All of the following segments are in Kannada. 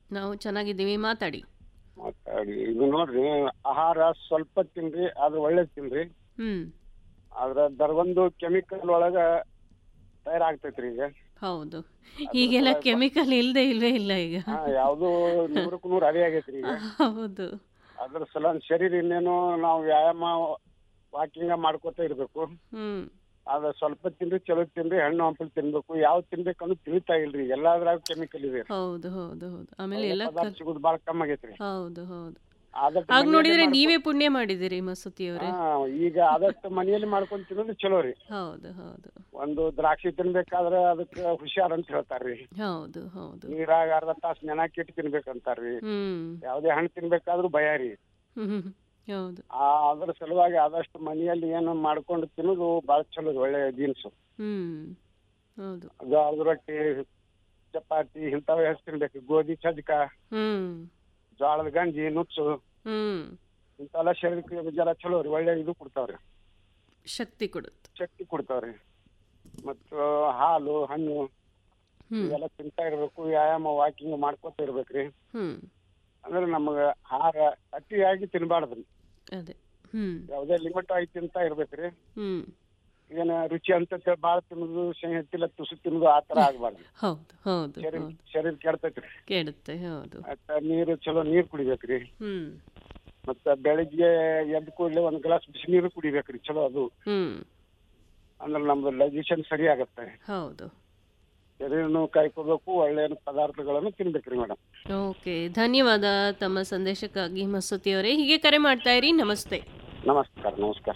ನಾವು ಚೆನ್ನಾಗಿದ್ದೀವಿ ಮಾತಾಡಿ ಮಾತಾಡಿ ಇದು ನೋಡ್ರಿ ಆಹಾರ ಸ್ವಲ್ಪ ತಿನ್ರಿ ಆದ್ರೆ ಒಳ್ಳೇದ್ ತಿನ್ರಿ ಹ್ಮ್ ಆದ್ರ ದರ್ವೊಂದು ಕೆಮಿಕಲ್ ಒಳಗ ತಯಾರಾಗ್ತೈತ್ರಿ ಈಗ ಹೌದು ಈಗೆಲ್ಲ ಕೆಮಿಕಲ್ ಇಲ್ಲದೆ ಇಲ್ವೇ ಇಲ್ಲ ಈಗ ಹಾ ಯಾವ್ದು ನೂರಕ್ಕೂ ನೂರು ಅದೇ ಆಗೈತ್ರಿ ಈಗ ಹೌದು ಅದ್ರ ಸಲ ಶರೀರ ಇನ್ನೇನು ನಾವು ವ್ಯಾಯಾಮ ವಾಕಿಂಗ್ ಮಾಡ್ಕೋತ ಇರ್ಬೇಕು ಹ್ಮ್ ಅದ ಸ್ವಲ್ಪ ತಿನ್ರಿ ಚಲೋ ತಿನ್ರಿ ಹಣ್ಣು ಹಂಪಲು ತಿನ್ಬೇಕು ಯಾವ್ದು ತಿನ್ಬೇಕಂದ್ರೆ ತಿಳಿತಾ ಇಲ್ರಿ ಎಲ್ಲಾದ್ರಾಗ ಕೆಮಿಕಲ್ ಇದೆ ಹೌದು ಹೌದು ಹೌದು ಆಮೇಲೆ ಎಲ್ಲ ಪದಾರ್ಥ ಕಲ್- ಸಿಗೋದು ಬಾಳ ಕಮ್ಮಿ ಆಗೈತ್ರಿ ಹೌದು ಹೌದು ಆದಷ್ಟು ಆಗ ಮನೆಯಲ್ಲೇ ನೋಡಿದ್ರೆ ಮಾಡ್ಕೊ- ನೀವೇ ಪುಣ್ಯ ಮಾಡಿದಿರಿ ಮಸೂತಿ ಅವರೇ ಹಾ, ಈಗ ಆದಷ್ಟು ಮನೆಯಲ್ಲಿ ಮಾಡ್ಕೊಂಡ್ ತಿನ್ನೋದು ಚಲೋ ರೀ ಹೌದು ಹೌದು ಒಂದು ದ್ರಾಕ್ಷಿ ತಿನ್ಬೇಕಾದ್ರೆ ಅದಕ್ಕೆ ಹುಷಾರ್ ಅಂತ ಹೇಳ್ತಾರ್ರಿ ಹೌದು ಹೌದು ನೀರಾಗ ಅರ್ಧ ತಾಸು ನೆನಕಿಟ್ಟು ತಿನ್ಬೇಕಂತಾರ್ರಿ ಹ್ಮ್ ಯಾವ್ದೇ ಹಣ್ಣು ತಿನ್ಬೇಕಾದ್ರೂ ಭಯ ರೀ ಹ್ಮ್ ಹ್ಮ್. ಹೌದು ಆ ಅದ್ರ ಸಲುವಾಗಿ ಆದಷ್ಟು ಮನೆಯಲ್ಲಿ ಏನು ಮಾಡ್ಕೊಂಡು ತಿನ್ನೋದು ಭಾಳ ಚಲೋ ರೀ, ಒಳ್ಳೆ ದಿನಸು ಹ್ಮ್ ಹೌದು ಜೋಳದ ರೊಟ್ಟಿ ಚಪಾತಿ ಇಂಥವು ಹೆಚ್ಚು ತಿನ್ಬೇಕು ಗೋಧಿ ಸಜ್ಕ ಹ್ಮ್ ಜೋಳದ ಗಂಜಿ ನುಚ್ಚು ಹ್ಮ್ ಇಂಥವೆಲ್ಲ ಶರೀರಕ್ಕೆ ಜರ ಚಲೋ ರೀ ಒಳ್ಳೆ ಇದು ಕೊಡ್ತಾವ್ರಿ ಶಕ್ತಿ ಕೊಡುತ್ತೆ ಶಕ್ತಿ ಕೊಡ್ತಾವ್ರಿ ಮತ್ತು ಹಾಲು ಹಣ್ಣು ಹ್ಮ್ ಇವೆಲ್ಲ ತಿಂತಾ ಇರ್ಬೇಕು ವ್ಯಾಯಾಮ ವಾಕಿಂಗ್ ಮಾಡ್ಕೊತ ಇರ್ಬೇಕ್ರಿ ಹ್ಮ್ ಅಂದ್ರೆ ನಮಗ ಆಹಾರ ಅತಿಯಾಗಿ ತಿನ್ಬಾರ್ದ್ರಿ ಅದೇ ಹ್ಮ್ ಯಾವುದೇ ಲಿಮಿಟ್ ಆಗಿ ತಿಂತಾ ಇರ್ಬೇಕ್ರಿ ಹ್ಮ್ ಏನ ರುಚಿ ಅಂತ ಬಾಳ ತಿನ್ನೋದು ಶೇಂಗತ್ತಿಲ್ಲ ತುಸು ತಿನ್ನೋದು ಆ ತರ ಆಗ್ಬಾರ್ದು ಹೌದು ಹೌದು ಶರೀರ ಹೌದು ಶರೀರ ಕೆಡ್ತೈತ್ರಿ ಕೆಡುತ್ತೆ ಹೌದು ಮತ್ತ ನೀರು ಚಲೋ ನೀರ್ ಕುಡಿಬೇಕ್ರಿ ಹ್ಮ್ ಮತ್ತ ಬೆಳಿಗ್ಗೆ ಎದ್ದ ಕೂಡಲೇ ಒಂದ್ ಗ್ಲಾಸ್ ಬಿಸಿನೀರು ಕುಡಿಬೇಕ್ರಿ ಚಲೋ ಅದು ಹ್ಮ್ ಅಂದ್ರೆ ನಮ್ದು ಡೈಜೆಷನ್ ಸರಿ ಆಗತ್ತೆ ಹೌದು ಶರೀರನು ಕಾಯ್ಕೋಬೇಕು ಒಳ್ಳೆಯ ಪದಾರ್ಥಗಳನ್ನು ತಿನ್ಬೇಕ್ರಿ ಮೇಡಮ್ ಓಕೆ ಧನ್ಯವಾದ ತಮ್ಮ ಸಂದೇಶಕ್ಕಾಗಿ ಮಸೂತಿ ಅವರೇ ಹೀಗೆ ಕರೆ ಮಾಡ್ತಾ ಇರಿ ನಮಸ್ತೆ ನಮಸ್ಕಾರ ನಮಸ್ಕಾರ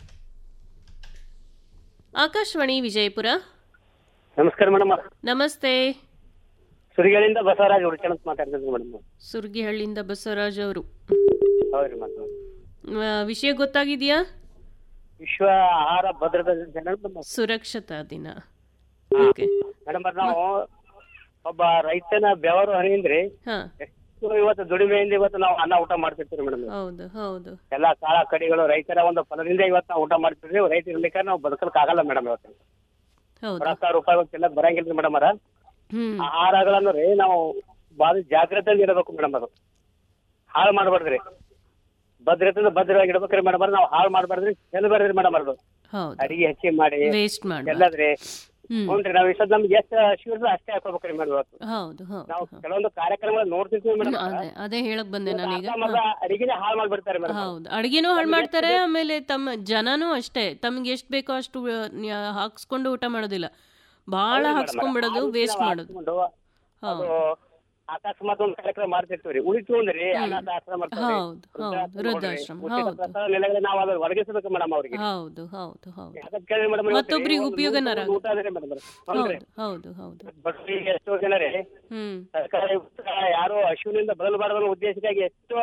ಆಕಾಶವಾಣಿ ವಿಜಯಪುರ ನಮಸ್ಕಾರ ಮೇಡಮ್ ನಮಸ್ತೆ ಸುರಿಗಳಿಂದ ಬಸವರಾಜ್ ಹುಡ್ಕಣ್ ಮಾತಾಡ್ತಿದ್ವಿ ಮೇಡಮ್ ಸುರ್ಗಿಹಳ್ಳಿಯಿಂದ ಬಸವರಾಜ್ ಅವರು ಹೌದ್ರಿ ಮೇಡಮ್ ಆ, ವಿಷಯ ಗೊತ್ತಾಗಿದೆಯಾ ವಿಶ್ವ ಆಹಾರ ಭದ್ರತಾ ದಿನ ಸುರಕ್ಷತಾ ದಿನ ಓಕೆ ಮೇಡಮ್ ನಾವು ಒಬ್ಬ ರೈತನ ಬೆವರು ಹರಿಯಿಂದ್ರಿ ಹಾ ಎಷ್ಟು ಇವತ್ತು ದುಡಿಮೆಯಿಂದ ಇವತ್ತು ನಾವು ಅನ್ನ ಊಟ ಮಾಡ್ತಿರ್ತೀವಿ ಮೇಡಮ್ ಹೌದು ಹೌದು ಎಲ್ಲಾ ಕಾಳ ಕಡಿಗಳು ರೈತರ ಒಂದು ಫಲದಿಂದ ಇವತ್ತು ನಾವು ಊಟ ಮಾಡ್ತಿದ್ವಿ ರೈತ ಇರ್ಲಿಕ್ಕೆ ನಾವು ಬದುಕಲಿಕ್ಕೆ ಆಗಲ್ಲ ಮೇಡಮ್ ಇವತ್ತು ಹೌದು ಬರತ್ತ ರೂಪಾಯಿ ತಿನ್ನಕ್ ಬರಂಗಿಲ್ರಿ ಮೇಡಮ್ ಅರ ಹ್ಮ್ ಆಹಾರಗಳನ್ನು ರೀ ನಾವು ಭಾಳ ಜಾಗ್ರತೆಯಿಂದ ಇರಬೇಕು ಮೇಡಮ್ ಅದು ಹಾಳು ಮಾಡಬಾರ್ದ್ರಿ ಭದ್ರತೆಯಿಂದ ಭದ್ರವಾಗಿ ಇಡ್ಬೇಕ್ರಿ ಮೇಡಮ್ ನಾವು ಹಾಳು ಮಾಡಬಾರ್ದ್ರಿ ಚೆಲ್ಲಬಾರ್ದ್ರಿ ಮೇಡಮ್ ಅದು ಹೌದು ಅಡಿಗೆ ಹೆಚ್ಚಿ ಮಾಡಿ ವೇಸ್ಟ್ ಮಾಡಿ ಎಲ್ಲದ್ರಿ ಹ್ಮ್ ಹ್ಞೂನ್ರಿ ನಾವು ಇಷ್ಟೊತ್ತು ನಮ್ಗೆ ಎಷ್ಟು ಶಿವರ್ದು ಅಷ್ಟೇ ಹಾಕೋಬೇಕ್ರಿ ಮೇಡಮ್ ಇವತ್ತು ಹೌದು ಹೌದು ನಾವು ಹೌದು. ಕೆಲವೊಂದು ಕಾರ್ಯಕ್ರಮಗಳು ನೋಡ್ತಿರ್ತೀವಿ ಮೇಡಮ್ ಅದೇ ಅದೇ ಹೇಳಕ್ ಬಂದೆ ನಾನೀಗ ಅಡಿಗೆನೆ ಹಾಳು ಮಾಡ್ಬಿಡ್ತಾರೆ ಮೇಡಮ್ ಹೌದು ಅಡಿಗೆನೂ ಹಾಳು ಮಾಡ್ತಾರೆ ಆಮೇಲೆ ತಮ್ಮ ಜನನೂ ಅಷ್ಟೇ ತಮ್ಗೆ ಎಷ್ಟು ಬೇಕೋ ಅಷ್ಟು ಆ, ನ್ಯ- ಹಾಕ್ಸ್ಕೊಂಡು ಊಟ ಮಾಡೋದಿಲ್ಲ ಭಾಳ ಹಾಕ್ಸ್ಕೊಂಡ್ಬಿಡೋದು ವೇಸ್ಟ್ ಮಾಡೋದು ಅದು ಹೌದು ಅಕಸ್ಮಾತ್ ಒಂದು ಕಾರ್ಯಕ್ರಮ ಮಾಡ್ತಿರ್ತೀವಿ ಉಳಿತು ಅಂದ್ರಿ ಅನಾಥ ಆಶ್ರಮ ಮಾಡ್ತಾರೆ ಹೌದು ಹೌದು ವೃದ್ಧಾಶ್ರಮ ಹೌದು ನಾವು ಅದನ್ನ ಒದಗಿಸಬೇಕು ಮೇಡಮ್ ಅವ್ರಿಗೆ ಹೌದು ಹೌದು ಹೌದು ಅದಕ್ಕೆ ಕೇಳಿ ಮೇಡಮ್ ಮತ್ತೊಬ್ರಿಗೆ ಉಪಯೋಗನರ ಊಟ ಅಂದ್ರೆ ಮೇಡಮ್ ಹೌದು ಹೌದು ಹೌದು ಬಡ್ಡಿ ಎಷ್ಟೋ ಜನ ರೀ ಹ್ಮ್ ಸರ್ಕಾರಿ ಉಚಿತ ಯಾರು ಹಸುವಿನಿಂದ ಬದಲಬಾರದು ಅನ್ನೋ ಉದ್ದೇಶಕ್ಕಾಗಿ ಎಷ್ಟೋ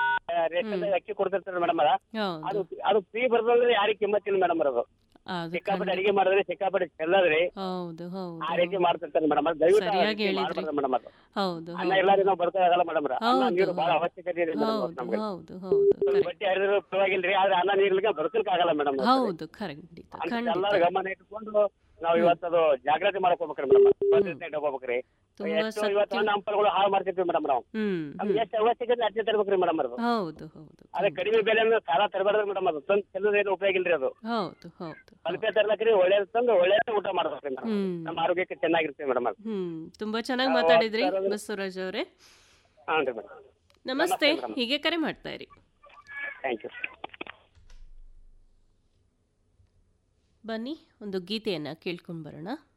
ರೇಷನ್ ಅಕ್ಕಿ ಕೊಡ್ತಿರ್ತಾರೆ ಮೇಡಮ್ ಅದು ಹೌದು ಅದು ಫ್ರೀ ಬರ್ತದಂದ್ರೆ ಯಾರಿಗೆ ಕಿಮ್ಮತ್ತಿಲ್ಲ ಮೇಡಮ್ ಅದು ಅದು ಸಿಕ್ಕಾಪಟ್ಟೆ ಅಡಿಗೆ ಮಾಡಿದ್ರೆ ಸಿಕ್ಕಾಪಟ್ಟೆ ಚೆಲ್ಲದ್ರಿ ಹೌದು ಹೌದು ಆ ರೀತಿ ಮಾಡ್ತಿರ್ತಾರೆ ಮೇಡಮ್ ಅದು ದಯವಿಟ್ಟು ಆ ಸರಿಯಾಗಿ ರೀತಿ ಹೇಳಿದ್ರಿ. ಮಾಡ್ಬಾರ್ದು ಮೇಡಮ್ ಅದು ಹೌದು ಅನ್ನ ಇಲ್ಲಾಂದ್ರೆ ನಾವು ಬದುಕೋದಾಗಲ್ಲ ಮೇಡಮ್ ಅನ್ನ ಹೌದು, ನೀರು ಬಹಳ ಹೌದು. ಅವಶ್ಯಕತೆ ಇದೆ ಮೇಡಮ್ ಹೌದು ನಮ್ಗೆ ಹೌದು ಹೌದು correct. ಬಟ್ಟೆ ಹರಿದ್ರು ಪರವಾಗಿಲ್ರಿ ಆದ್ರೆ ಅನ್ನ ನೀರ್ಲಿಕ್ಕೆ ಬದುಕಲಿಕ್ಕೆ ಆಗಲ್ಲ ಮೇಡಮ್ ಹೌದು ಖಂಡಿತ ಖಂಡಿತ ಎಲ್ಲರ ಗಮನ ಇಟ್ಕೊಂಡು ನಾವು ಇವತ್ತದು ಜಾಗ್ರತೆ ಮಾಡ್ಕೋಬೇಕ್ರಿ ಮೇಡಮ್ ಭದ್ರತೆ ಇಟ್ಕೋಬೇಕ್ರಿ ತುಂಬಾ ಎಷ್ಟು ಇವತ್ತು ಹಣ್ಣು ಹಂಪಲುಗಳು ಹಾಳು ಮಾಡ್ತಿರ್ತೀವಿ ಮೇಡಮ್ ನಾವು ಹ್ಮ್ ನಮ್ಗೆ ಎಷ್ಟು ಅವಶ್ಯಕತೆ ಅಷ್ಟೇ ತರ್ಬೇಕ್ರಿ ಮೇಡಮ್ ಅದು ಹೌದು ಹೌದು ಅದೇ ಕಡಿಮೆ ಬೆಲೆ ಅಂದ್ರೆ ಸಾಲ ತರಬಾರ್ದು ಮೇಡಮ್ ಅದು ತಂದು ಚೆಲ್ಲೋದೇನು ಉಪಯೋಗ ಇಲ್ರಿ ಅದು ಹೌದು ಹೌದು ಕಲ್ಪೆ ತರ್ಲಕ್ರಿ ಒಳ್ಳೇದು ತಂದು ಒಳ್ಳೇದು ಊಟ ಮಾಡ್ಬೇಕ್ರಿ ಮೇಡಮ್ ಹ್ಮ್ ನಮ್ಮ ಆರೋಗ್ಯಕ್ಕೆ ಚೆನ್ನಾಗಿರ್ತೀವಿ ಮೇಡಮ್ ಅದು ಹ್ಮ್ ತುಂಬಾ ಚೆನ್ನಾಗಿ ಮಾತಾಡಿದ್ರಿ ಬಸವರಾಜ್ ಅವರೇ ಹಾಂ ರೀ ಮೇಡಮ್ ನಮಸ್ತೆ ಹೀಗೆ ಕರೆ ಮಾಡ್ತಾ ಇರಿ ಥ್ಯಾಂಕ್ ಯು ಬನ್ನಿ ಒಂದು ಗೀತೆಯನ್ನ ಕೇಳ್ಕೊಂಡು ಬರೋಣ